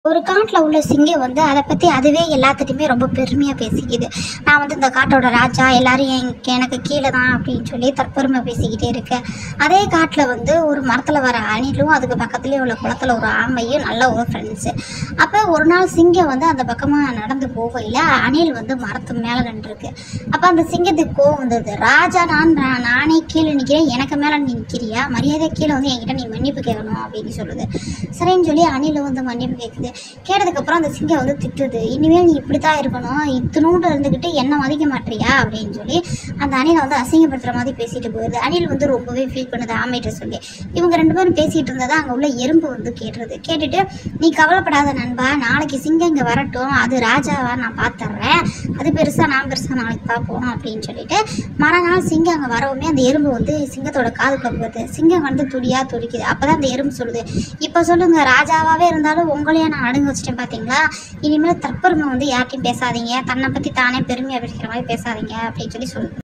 ஒரு காட்டில் உள்ள சிங்கம் வந்து அதை பற்றி அதுவே எல்லாத்துட்டையுமே ரொம்ப பெருமையாக பேசிக்குது நான் வந்து இந்த காட்டோட ராஜா எல்லாரும் என் எனக்கு கீழே தான் அப்படின்னு சொல்லி தற்பெருமை பேசிக்கிட்டே இருக்கு அதே காட்டில் வந்து ஒரு மரத்தில் வர அணிலும் அதுக்கு பக்கத்துலேயே உள்ள குளத்துல ஒரு ஆமையும் நல்ல ஒரு ஃப்ரெண்ட்ஸு அப்போ ஒரு நாள் சிங்கம் வந்து அந்த பக்கமாக நடந்து போகையில் அணில் வந்து மரத்து மேலே நின்றுருக்கு அப்போ அந்த சிங்கத்துக்கு கோவம் வந்தது ராஜா நான் நான் நானே கீழே நிற்கிறேன் எனக்கு மேலே நீ நிற்கிறியா மரியாதை கீழே வந்து என்கிட்ட நீ மன்னிப்பு கேட்கணும் அப்படின்னு சொல்லுது சரின்னு சொல்லி அணில் வந்து மன்னிப்பு கேட்குது கேட்டதுக்கப்புறம் அந்த சிங்கம் வந்து திட்டுது இனிமேல் நீ இப்படி தான் இருக்கணும் இத்தினூண்டு இருந்துக்கிட்டு என்ன மதிக்க மாட்டியா அப்படின்னு சொல்லி அந்த அணிலை வந்து அசிங்கப்படுத்துகிற மாதிரி பேசிட்டு போகுது அணில் வந்து ரொம்பவே ஃபீல் பண்ணுது ஆமைகிட்ட சொல்லி இவங்க ரெண்டு பேரும் பேசிகிட்டு இருந்ததை அங்கே உள்ள எறும்பு வந்து கேட்டுருது கேட்டுட்டு நீ கவலைப்படாத நண்பா நாளைக்கு சிங்கம் இங்கே வரட்டும் அது ராஜாவா நான் பார்த்துட்றேன் அது பெருசாக நான் பெருசாக நாளைக்கு பார்ப்போம் அப்படின்னு சொல்லிட்டு மறுநாள் சிங்கம் அங்கே வரவுமே அந்த எறும்பு வந்து சிங்கத்தோட காதுக்குள்ள போகுது சிங்கம் வந்து துடியாக துடிக்குது அப்போ தான் அந்த எறும்பு சொல்லுது இப்போ சொல்லுங்க ராஜாவாகவே இருந்தாலும் உங்களையே நான் அடங்க வச்சிட்டேன் பார்த்தீங்களா இனிமேல் தற்பெருமை வந்து யார்ட்டையும் பேசாதீங்க தன்னை பற்றி தானே பெருமையாக பேசுகிற மாதிரி பேசாதீங்க அப்படின்னு சொல்லி சொல்லுது